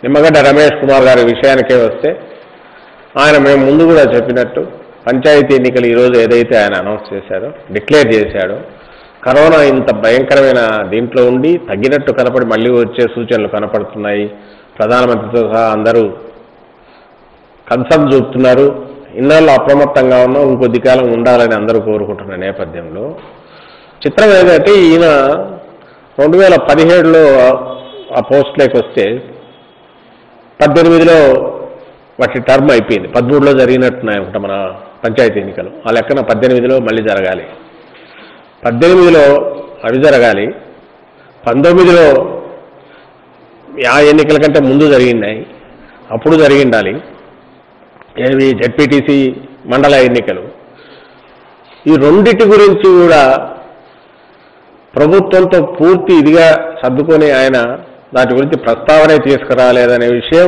నిమ్మగడ్డ రమేష్ కుమార్ గారి విషయానికే వస్తే ఆయన మేము ముందు కూడా చెప్పినట్టు పంచాయతీ ఎన్నికలు ఈరోజు ఏదైతే ఆయన అనౌన్స్ చేశారో డిక్లేర్ చేశాడో కరోనా ఇంత భయంకరమైన దీంట్లో ఉండి తగ్గినట్టు కనపడి మళ్ళీ వచ్చే సూచనలు కనపడుతున్నాయి ప్రధానమంత్రితో సహా అందరూ కన్సర్న్ చూపుతున్నారు ఇన్నాళ్ళు అప్రమత్తంగా ఉన్నాం ఇంకొద్ది కాలం ఉండాలని అందరూ కోరుకుంటున్న నేపథ్యంలో చిత్రం ఏంటంటే ఈయన రెండు వేల పదిహేడులో ఆ పోస్ట్లోకి వస్తే పద్దెనిమిదిలో వాటి టర్మ్ అయిపోయింది పదమూడులో జరిగినట్టున్నాయి అనుకుంటా మన పంచాయతీ ఎన్నికలు ఆ లెక్కన పద్దెనిమిదిలో మళ్ళీ జరగాలి పద్దెనిమిదిలో అవి జరగాలి పంతొమ్మిదిలో ఆ ఎన్నికల కంటే ముందు జరిగినాయి అప్పుడు జరిగి ఉండాలి ఏవి జెడ్పీటీసీ మండల ఎన్నికలు ఈ రెండిటి గురించి కూడా ప్రభుత్వంతో పూర్తి ఇదిగా సర్దుకొని ఆయన దాటి గురించి ప్రస్తావనే తీసుకురాలేదనే విషయం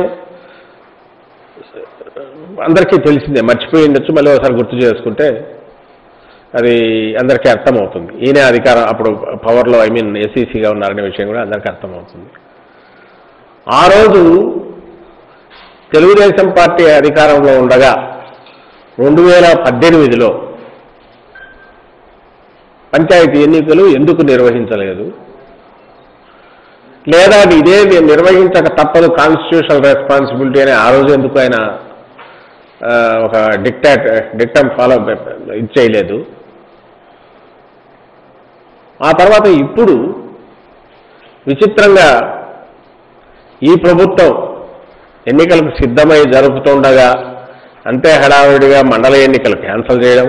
అందరికీ తెలిసిందే మర్చిపోయి ఉండొచ్చు మళ్ళీ ఒకసారి గుర్తు చేసుకుంటే అది అందరికీ అర్థమవుతుంది ఈయనే అధికారం అప్పుడు పవర్లో ఐ మీన్ ఎస్ఈసీగా ఉన్నారనే విషయం కూడా అందరికీ అర్థమవుతుంది ఆ రోజు తెలుగుదేశం పార్టీ అధికారంలో ఉండగా రెండు వేల పద్దెనిమిదిలో పంచాయతీ ఎన్నికలు ఎందుకు నిర్వహించలేదు లేదా అది ఇదే నేను నిర్వహించక తప్పదు కాన్స్టిట్యూషనల్ రెస్పాన్సిబిలిటీ అని ఆ రోజు ఎందుకు ఆయన ఆ, ఒక డిక్టాట్ డిక్టమ్ ఫాలో ఇది చేయలేదు ఆ తర్వాత ఇప్పుడు విచిత్రంగా ఈ ప్రభుత్వం ఎన్నికలకు సిద్ధమై జరుపుతుండగా అంతే హడావుడిగా మండల ఎన్నికలు క్యాన్సిల్ చేయడం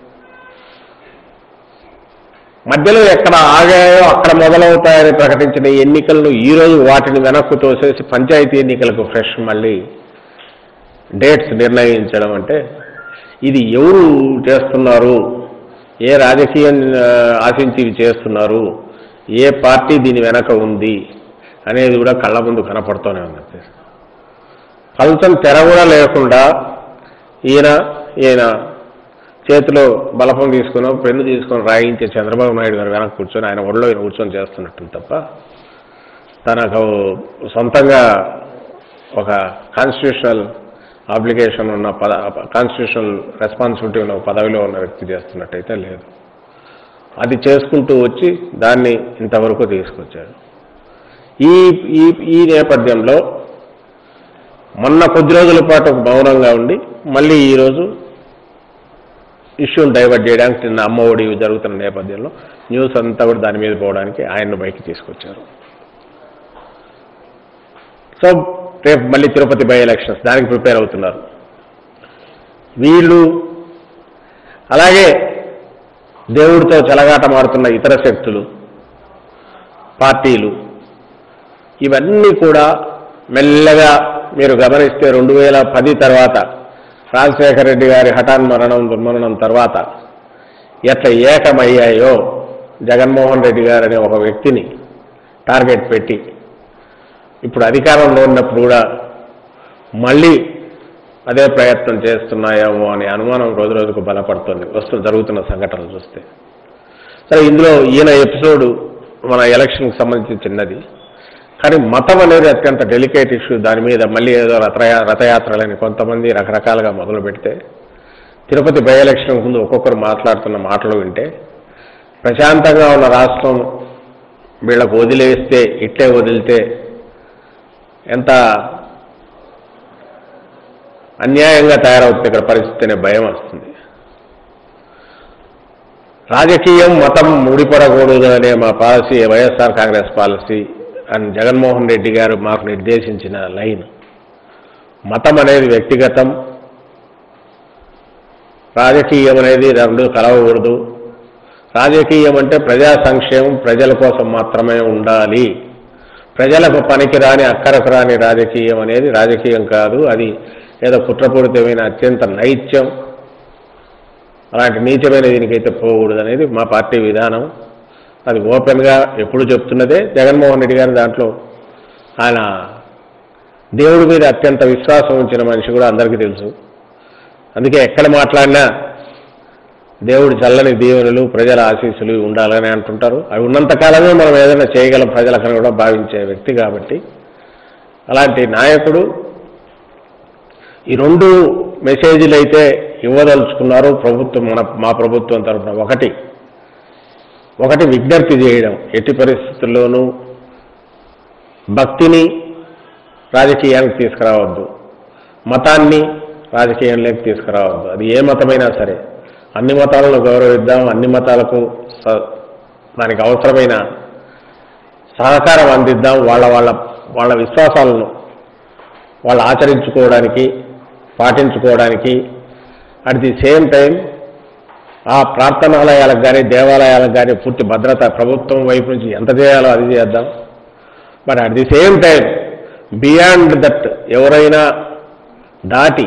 మధ్యలో ఎక్కడ ఆగాయో అక్కడ మొదలవుతాయని ప్రకటించిన ఈ ఎన్నికలను ఈ రోజు వాటిని వెనక్కు తోసేసి పంచాయతీ ఎన్నికలకు ఫ్రెష్ మళ్ళీ డేట్స్ నిర్ణయించడం అంటే ఇది ఎవరు చేస్తున్నారు ఏ రాజకీయం ఆ, ఆశించి ఇవి చేస్తున్నారు ఏ పార్టీ దీని వెనక ఉంది అనేది కూడా కళ్ళ ముందు కనపడుతూనే ఉంది ఫలితం తెర కూడా లేకుండా ఈయన ఈయన చేతిలో బలపం తీసుకుని పెన్ను తీసుకొని రాయించే చంద్రబాబు నాయుడు గారు వెనక కూర్చొని ఆయన ఒళ్ళో ఈయన కూర్చొని చేస్తున్నట్టు తప్ప తనకు సొంతంగా ఒక కాన్స్టిట్యూషనల్ అప్లికేషన్ ఉన్న పద కాన్స్టిట్యూషనల్ రెస్పాన్సిబిలిటీ ఉన్న పదవిలో ఉన్న వ్యక్తి చేస్తున్నట్టయితే లేదు అది చేసుకుంటూ వచ్చి దాన్ని ఇంతవరకు తీసుకొచ్చాడు ఈ ఈ ఈ నేపథ్యంలో మొన్న కొద్ది రోజుల పాటు మౌనంగా ఉండి మళ్ళీ ఈరోజు ఇష్యూని డైవర్ట్ చేయడానికి నిన్న అమ్మ ఒడి జరుగుతున్న నేపథ్యంలో న్యూస్ అంతా కూడా దాని మీద పోవడానికి ఆయన్ను బయటికి తీసుకొచ్చారు సో రేపు మళ్ళీ తిరుపతి బై ఎలక్షన్స్ దానికి ప్రిపేర్ అవుతున్నారు వీళ్ళు అలాగే దేవుడితో చెలగాటమాడుతున్న ఇతర శక్తులు పార్టీలు ఇవన్నీ కూడా మెల్లగా మీరు గమనిస్తే రెండు వేల పది తర్వాత రాజశేఖర రెడ్డి గారి హఠాన్ మరణం దుర్మరణం తర్వాత ఎట్లా ఏకమయ్యాయో జగన్మోహన్ రెడ్డి గారు అనే ఒక వ్యక్తిని టార్గెట్ పెట్టి ఇప్పుడు అధికారంలో ఉన్నప్పుడు కూడా మళ్ళీ అదే ప్రయత్నం చేస్తున్నాయేమో అనే అనుమానం రోజు రోజుకు బలపడుతుంది వస్తూ జరుగుతున్న సంఘటనలు చూస్తే సరే ఇందులో ఈయన ఎపిసోడ్ మన ఎలక్షన్కి సంబంధించి చిన్నది కానీ మతం అనేది అత్యంత డెలికేట్ ఇష్యూ దాని మీద మళ్ళీ ఏదో రథయా రథయాత్రలని కొంతమంది రకరకాలుగా మొదలు పెడితే తిరుపతి బై ఎలక్షన్ ముందు ఒక్కొక్కరు మాట్లాడుతున్న మాటలు వింటే ప్రశాంతంగా ఉన్న రాష్ట్రం వీళ్ళకు వదిలేస్తే ఇట్లే వదిలితే ఎంత అన్యాయంగా తయారవుతుంది ఇక్కడ పరిస్థితి అనే భయం వస్తుంది రాజకీయం మతం ముడిపడకూడదు అనే మా పాలసీ వైఎస్ఆర్ కాంగ్రెస్ పాలసీ అని జగన్మోహన్ రెడ్డి గారు మాకు నిర్దేశించిన లైన్ మతం అనేది వ్యక్తిగతం రాజకీయం అనేది రెండు కలవకూడదు రాజకీయం అంటే ప్రజా సంక్షేమం ప్రజల కోసం మాత్రమే ఉండాలి ప్రజలకు పనికిరాని అక్కరకు రాని రాజకీయం అనేది రాజకీయం కాదు అది ఏదో కుట్రపూరితమైన అత్యంత నైత్యం అలాంటి నీచమైన దీనికైతే పోకూడదు అనేది మా పార్టీ విధానం అది ఓపెన్గా ఎప్పుడు చెప్తున్నదే జగన్మోహన్ రెడ్డి గారి దాంట్లో ఆయన దేవుడి మీద అత్యంత విశ్వాసం ఉంచిన మనిషి కూడా అందరికీ తెలుసు అందుకే ఎక్కడ మాట్లాడినా దేవుడి చల్లని దీవెనలు ప్రజల ఆశీస్సులు ఉండాలని అంటుంటారు అవి ఉన్నంత కాలమే మనం ఏదైనా చేయగలం ప్రజలకని కూడా భావించే వ్యక్తి కాబట్టి అలాంటి నాయకుడు ఈ రెండు మెసేజ్లు అయితే ఇవ్వదలుచుకున్నారు ప్రభుత్వం మన మా ప్రభుత్వం తరఫున ఒకటి ఒకటి విజ్ఞప్తి చేయడం ఎట్టి పరిస్థితుల్లోనూ భక్తిని రాజకీయానికి తీసుకురావద్దు మతాన్ని రాజకీయంలోకి తీసుకురావద్దు అది ఏ మతమైనా సరే అన్ని మతాలను గౌరవిద్దాం అన్ని మతాలకు స- దానికి అవసరమైన సహకారం అందిద్దాం వాళ్ళ వాళ్ళ వాళ్ళ విశ్వాసాలను వాళ్ళు ఆచరించుకోవడానికి పాటించుకోవడానికి అట్ ది సేమ్ టైం ఆ ప్రార్థనాలయాలకు కానీ దేవాలయాలకు కానీ పూర్తి భద్రత ప్రభుత్వం వైపు నుంచి ఎంత చేయాలో అది చేద్దాం but at the same time beyond that ఎవరైనా దాటి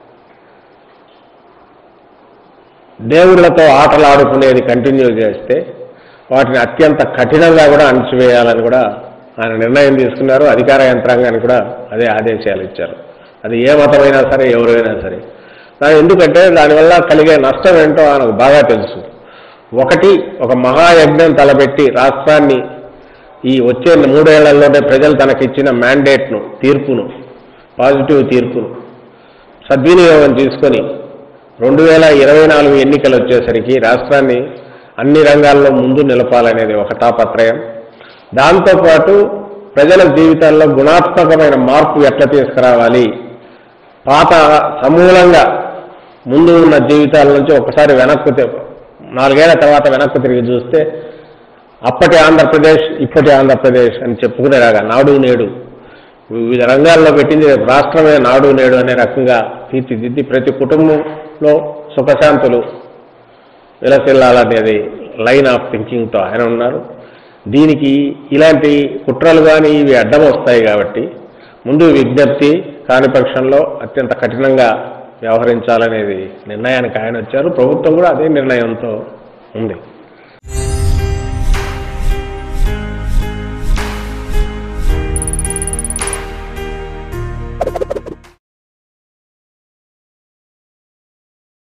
దేవుళ్ళతో ఆటలు ఆడుకునేది కంటిన్యూ చేస్తే వాటిని అత్యంత కఠినంగా కూడా అణచివేయాలని కూడా ఆయన నిర్ణయం తీసుకున్నారు అధికార యంత్రాంగానికి కూడా అదే ఆదేశాలు ఇచ్చారు అది ఏ మతమైనా సరే ఎవరైనా సరే దాని ఎందుకంటే దానివల్ల కలిగే నష్టం ఏంటో ఆయనకు బాగా తెలుసు ఒకటి ఒక మహాయజ్ఞం తలపెట్టి రాష్ట్రాన్ని ఈ వచ్చే మూడేళ్లలోనే ప్రజలు తనకిచ్చిన మ్యాండేట్ను తీర్పును పాజిటివ్ తీర్పును సద్వినియోగం చేసుకొని రెండు వేల ఇరవై నాలుగు ఎన్నికలు వచ్చేసరికి రాష్ట్రాన్ని అన్ని రంగాల్లో ముందు నిలపాలనేది ఒక తాపత్రయం దాంతోపాటు ప్రజల జీవితాల్లో గుణాత్మకమైన మార్పు ఎట్లా తీసుకురావాలి పాత సమూలంగా ముందు ఉన్న జీవితాల నుంచి ఒకసారి వెనక్కు తి- నాలుగేళ్ల తర్వాత వెనక్కు తిరిగి చూస్తే అప్పటి ఆంధ్రప్రదేశ్ ఇప్పటి ఆంధ్రప్రదేశ్ అని చెప్పుకునేలాగా నాడు నేడు వివిధ రంగాల్లో పెట్టింది రేపు రాష్ట్రమే నాడు నేడు అనే రకంగా తీర్చిదిద్ది ప్రతి కుటుంబంలో సుఖశాంతులు విలసిల్లాలనేది లైన్ ఆఫ్ థింకింగ్తో ఆయన ఉన్నారు దీనికి ఇలాంటి కుట్రలు కానీ ఇవి అడ్డం వస్తాయి కాబట్టి ముందు విజ్ఞప్తి కాని పక్షంలో అత్యంత కఠినంగా వ్యవహరించాలనేది నిర్ణయానికి ఆయన వచ్చారు ప్రభుత్వం కూడా అదే నిర్ణయంతో ఉంది